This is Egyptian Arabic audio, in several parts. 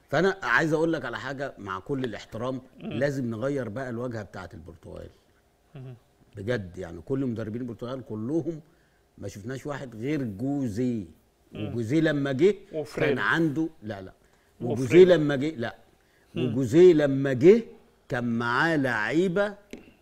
فانا عايز اقول لك على حاجه مع كل الاحترام لازم نغير بقى الواجهه بتاعه البرتغال بجد يعني كل مدربين البرتغال كلهم ما شفناش واحد غير جوزيه وجوزيه لما جه وفريرا. كان عنده لا لا وجوزيه وفريرا. لما جه لا وجوزيه لما جه كان معاه لعيبه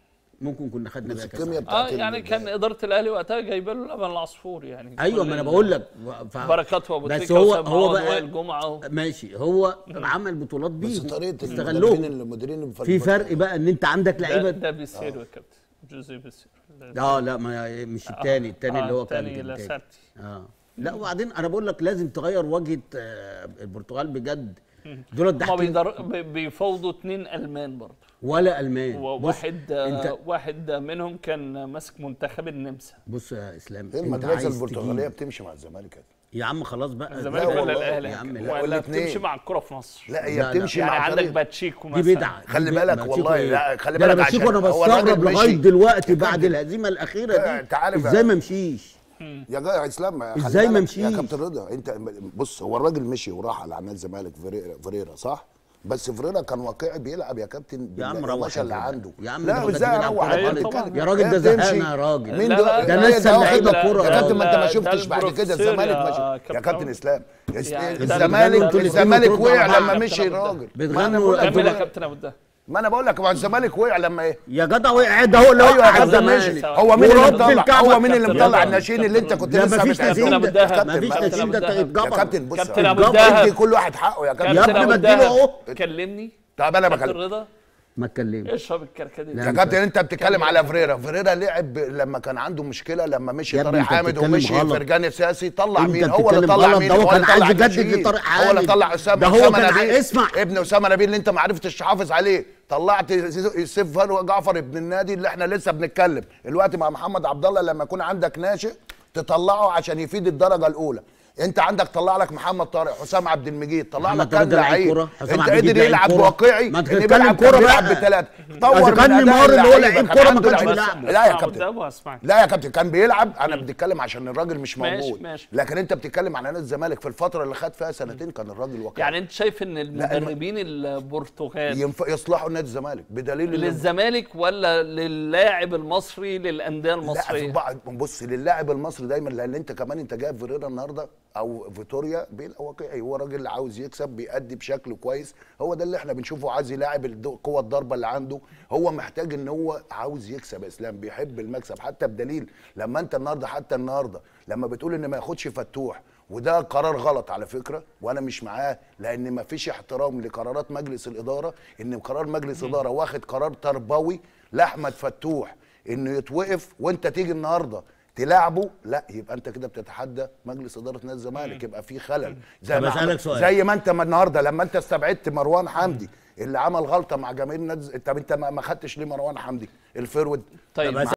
ممكن كنا خدنا بس بقى كاس الكيمياء عالم. اه بتاعت يعني ال- كان اداره الاهلي وقتها جايبه له لبن العصفور يعني ايوه كل ما انا ال- بقول لك ف... بركات وابو بس تريكة هو وسام هو عوض بقى وائل جمعه و... ماشي هو عمل بطولات بس بيهم طريقه المدربين استغلوهم المديرين في فرق بقى ان انت عندك ده, لعيبه ده بيسيرو يا كابتن جوزيه بيسيرو ده- اه لا ما مش التاني التاني آه، اللي هو كان التاني التاني. لاسارتي. اه لا وبعدين انا بقول لك لازم تغير واجهه آه، البرتغال بجد دول هما ضحكين بيدر... بي- بيفاوضوا اتنين المان برضه ولا المان بص وواحد انت آه، واحد منهم كان ماسك منتخب النمسا بص يا اسلام هي انت المدرسه عايز البرتغاليه تجيب بتمشي مع الزمالك كده يا عم خلاص بقى الزمالك لا ولا والله. الاهلي يا عم لا لا. ولا والاتنين. بتمشي مع الكره في مصر لا هي لا، لا. بتمشي يعني مع عندك فريق. باتشيكو دي مثلا بدعه خلي دي بالك بدعة. والله، باتشيكو لا، إيه؟ خلي ده أنا بالك باتشيكو عشان انا هو الراجل بستغرب مشي. لغايه دلوقتي بعد الهزيمه الاخيره دي انت عارف ازاي ما مشيش يا جدع اسلام خلي إزاي ما بالك مشيش؟ يا كابتن رضا انت بص هو الراجل مشي وراح على نادي الزمالك فريرا, فريرا صح؟ بس فريرا كان واقعي بيلعب يا كابتن يا عم روح بالقماشه يا اللي جدع. عنده يا عم لا ده ازاي بيلعب اروح كورة أنا غلط. بتكلم. يا راجل ده هي بتمشي. زهقنا يا راجل مين لا، ده لا، ده ده لسه واخد اللعيبة له- كورة يا كابتن ما انت ما ده شفتش بعد كده البروفيسور الزمالك يا ماشي يا كابتن كابتن عمرو. اسلام يعني ده الزمالك البروفيسور الزمالك بتردوا وقع على بعض. لما مشي كابتن عبد راجل ما انا بتغنوا بقول لك كمل يا بتبقى- كابتن ابو الدهب ما انا بقول لك هو الزمالك وقع لما ايه يا جدع وقع ده هو اللي ايوه يا وقع كابتن الزمالك ماشي هو مين اللي ورب مطلع الكعبة هو مين اللي كابتن مطلع رضا. الناشئين اللي انت كنت لا لسه مفيش بتعزمهم؟ ناشئين أبو ده الدهب. مفيش معلش. ناشئين ده كابتن اتجبر يا كابتن بص كابتن أبو ادي الدهب. كل واحد حقه يا كابتن يا كابتن ابني ابو ما اديله الدهب اهو. كلمني طب انا كابتن بكلم رضا ما اتكلمش اشرب الكركديه لا. يا كابتن انت بتتكلم على فريرا فريرا لعب لما كان عنده مشكله لما مشي يا ابني طارق انت حامد بتتكلم ومشي غلط. فرجاني سياسي طلع انت مين هو اللي بتتكلم طلع غلط. مين ده هو اللي كان طلع عايز يجدد الناشئين. لطارق هو اللي حامد. طلع اسامه ده هو أسامة كان نبيل. عايز- اسمع. ابن اسامه نبيل اللي انت ما عرفتش تحافظ عليه طلعت سيف فاروق جعفر ابن النادي اللي احنا لسه بنتكلم الوقت مع محمد عبد الله لما يكون عندك ناشئ تطلعه عشان يفيد الدرجه الاولى انت عندك طلع لك محمد طارق حسام عبد المجيد طلع محمد لك طارق كام ده لعيب لعيب كورة. حسام انت عبد المجيد قدر لعيب يلعب كورة. واقعي ما انت إن بتتكلم بيلعب كورة كان بيلعب بقى. بثلاثه إذا طور كان من نيمار اداء اللي هو اللعيبة. لعيب كان كورة ما عنده كانش لعيبة. بيلعب. لا يا أبو كابتن الدهب وهسمعك لا يا كابتن كان بيلعب انا بتكلم عشان الراجل مش ماشي، موجود ماشي. لكن انت بتتكلم على نادي الزمالك في الفتره اللي خد فيها سنتين كان الراجل واقعي يعني انت شايف ان المدربين البرتغال ينفع يصلحوا نادي الزمالك بدليل ان للزمالك ولا للاعب المصري للانديه لا في المصريه بعض بص للاعب المصري دايما لان انت كمان انت جايب فيريرا النهارده او فيتوريا بيبقى واقعي هو راجل عاوز يكسب بيأدي بشكل كويس هو ده اللي احنا بنشوفه عايز يلاعب الد- قوه الضربه اللي عنده هو محتاج ان هو عاوز يكسب يا اسلام بيحب المكسب حتى بدليل لما انت النهارده حتى النهارده لما بتقول ان ما ياخدش فتوح وده قرار غلط على فكره وانا مش معاه لان ما فيش احترام لقرارات مجلس الاداره ان قرار مجلس اداره واخد قرار تربوي لاحمد فتوح انه يتوقف وانت تيجي النهارده تلاعبه لا يبقى انت كده بتتحدى مجلس اداره نادي الزمالك يبقى في خلل زي طب ما أسألك عمل- سؤال. زي ما انت ما النهارده لما انت استبعدت مروان حمدي اللي عمل غلطه مع جماهير نادي طب انت ما ما خدتش ليه مروان حمدي الفيرود طيب بس